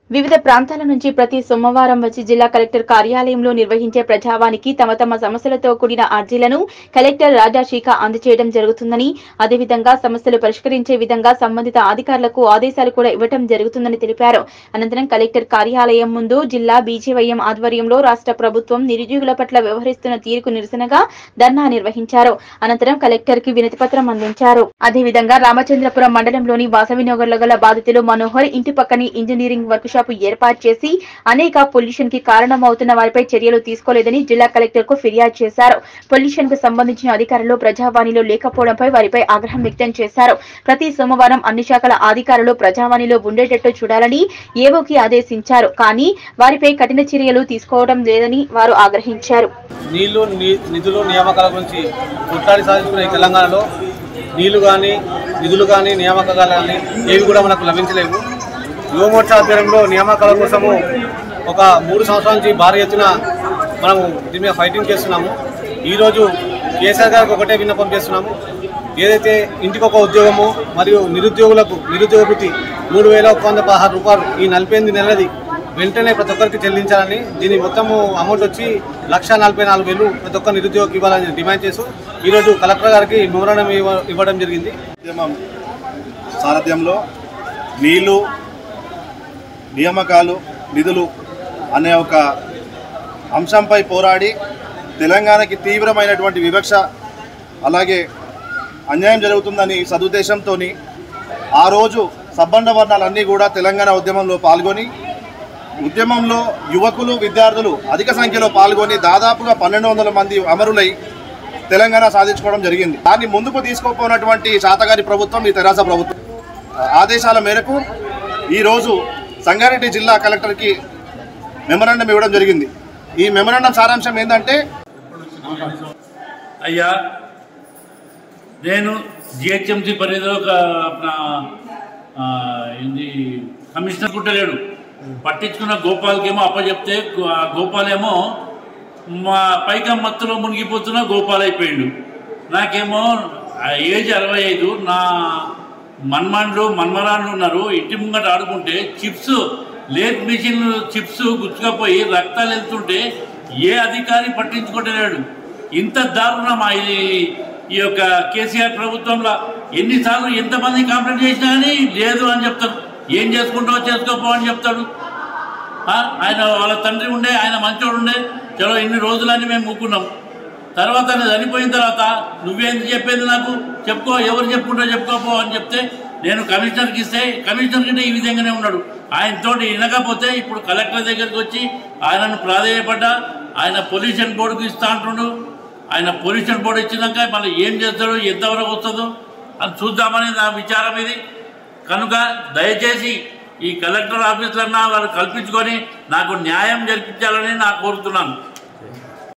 వివిధ ప్రాంతాల నుంచి ప్రతి సోమవారం వచ్చి జిల్లా కలెక్టర్ కార్యాలయంలో నిర్వహించే ప్రజావానికి తమ తమ సమస్యలతో కూడిన అర్జీలను కలెక్టర్ రాజాశీక అందజేయడం జరుగుతుందని అదేవిధంగా సమస్యలు పరిష్కరించే విధంగా సంబంధిత అధికారులకు ఆదేశాలు కూడా ఇవ్వడం జరుగుతుందని తెలిపారు అనంతరం కలెక్టర్ కార్యాలయం ముందు జిల్లా బీజేవైఎం ఆధ్వర్యంలో రాష్ట్ర ప్రభుత్వం నిరుద్యోగుల పట్ల వ్యవహరిస్తున్న తీరుకు నిరసనగా ధర్నా నిర్వహించారు అనంతరం కలెక్టర్ కి వినతి పత్రం అందించారు అదేవిధంగా రామచంద్రపురం మండలంలోని వాసవి నగర్లో గల బాధితులు మనోహర్ ఇంటి పక్కనే ఇంజనీరింగ్ వర్క్ షాప్ ఏర్పాటు చేసి అనేక పొల్యూషన్ కి కారణమవుతున్న వారిపై చర్యలు తీసుకోలేదని జిల్లా కలెక్టర్ కు ఫిర్యాదు చేశారు పొల్యూషన్ కు సంబంధించిన అధికారులు ప్రజావాణిలో లేకపోవడంపై వారిపై ఆగ్రహం వ్యక్తం చేశారు ప్రతి సోమవారం అన్ని శాఖల అధికారులు ప్రజావాణిలో ఉండేటట్టు చూడాలని ఏవోకి ఆదేశించారు కానీ వారిపై కఠిన చర్యలు తీసుకోవడం లేదని వారు ఆగ్రహించారు నీళ్లు ని- నిధులు నియామకాల గురించి కొట్లాడి సాధించుకున్న ఈ తెలంగాణలో నీళ్లు కానీ నిధులు కానీ నియామకాలు కానీ ఏవి కూడా మనకు లభించలేవు యువమోర్చా ఆధ్వర్యంలో నియామకాల కోసము ఒక మూడు సంవత్సరాల నుంచి భారీ ఎత్తున మనము దీని మీద ఫైటింగ్ చేస్తున్నాము ఈరోజు కేసీఆర్ గారికి ఒకటే విన్నపం చేస్తున్నాము ఏదైతే ఇంటికి ఒక ఉద్యోగము మరియు నిరుద్యోగులకు నిరుద్యోగ వృత్తి మూడు వేల ఒక వంద పదహారు రూపాయలు ఈ నలభై ఎనిమిది నెలది వెంటనే ప్రతి ఒక్కరికి చెల్లించాలని దీని మొత్తము అమౌంట్ వచ్చి లక్ష నలభై నాలుగు వేలు ప్రతి ఒక్క నిరుద్యోగికి ఇవ్వాలని డిమాండ్ చేస్తూ ఈరోజు కలెక్టర్ గారికి మెమోరాండం ఇవ్వ- ఇవ్వడం జరిగింది ఉద్యమం సారథ్యంలో నీళ్లు నియామకాలు నిధులు అనే ఒక అంశంపై పోరాడి తెలంగాణకి తీవ్రమైనటువంటి వివక్ష అలాగే అన్యాయం జరుగుతుందని సదుద్దేశంతో ఆ రోజు సబ్బండ వర్ణాలన్నీ కూడా తెలంగాణ ఉద్యమంలో పాల్గొని ఉద్యమంలో యువకులు విద్యార్థులు అధిక సంఖ్యలో పాల్గొని దాదాపుగా పన్నెండు వందల మంది అమరులై తెలంగాణ సాధించుకోవడం జరిగింది దాన్ని ముందుకు తీసుకోపోయినటువంటి శాతగారి ప్రభుత్వం ఈ తెరాస ప్రభుత్వం ఆదేశాల మేరకు ఈరోజు సంగారెడ్డి జిల్లా కలెక్టర్కి మెమరాండం ఇవ్వడం జరిగింది ఈ మెమరాండం సారాంశం ఏంటంటే అయ్యా నేను జిహెచ్ఎంసీ పరిధిలో ఒక నా, ఆ, ఏంది కమిషనర్ కుట్టలేడు పట్టించుకున్న గోపాల్కేమో అప్పచెప్తే గో- ఆ గోపాలేమో మా పైగా మత్తులో మునిగిపోతున్న గోపాల్ అయిపోయిండు నాకేమో ఆ ఏజ్ అరవై ఐదు నా మన్మాన్లు మన్మరాన్లు ఉన్నారు ఇంటి ముంగట ఆడుకుంటే చిప్స్ లేత్ మిషన్ చిప్స్ గుచ్చుకపోయి రక్తాలు వెళ్తుంటే ఏ అధికారి పట్టించుకోవట్లేడు ఇంత దారుణమా ఇది ఈ యొక్క కేసీఆర్ ప్రభుత్వంలో ఎన్నిసార్లు ఎంతమంది కంప్లైంట్ చేసినా కానీ లేదు అని చెప్తారు ఏం చేసుకుంటావో చేసుకోపో అని చెప్తాడు ఆ, ఆయన వాళ్ళ తండ్రి ఉండే ఆయన మంచోడు ఉండే చలో ఇన్ని రోజులని మేము ముక్కున్నాం తర్వాత నేను చనిపోయిన తర్వాత నువ్వేంది చెప్పేది నాకు చెప్పుకో ఎవరు చెప్పుకుంటో చెప్పుకోపో అని చెప్తే నేను కమిషనర్కి ఇస్తే కమిషనర్ కింద ఈ విధంగానే ఉన్నాడు ఆయనతోటి వినకపోతే ఇప్పుడు కలెక్టర్ దగ్గరికి వచ్చి ఆయనను ప్రాధేయపడ్డా ఆయన పొల్యూషన్ బోర్డుకి ఇస్తా అంటుండు ఆయన పొల్యూషన్ బోర్డు ఇచ్చినాక మళ్ళీ ఏం చేస్తాడో ఎంతవరకు వస్తుందో అని చూద్దామని నా విచారం ఇది కనుక దయచేసి ఈ కలెక్టర్ ఆఫీసులన్నా వారు కల్పించుకొని నాకు న్యాయం జరిపించాలని నా కోరుతున్నాను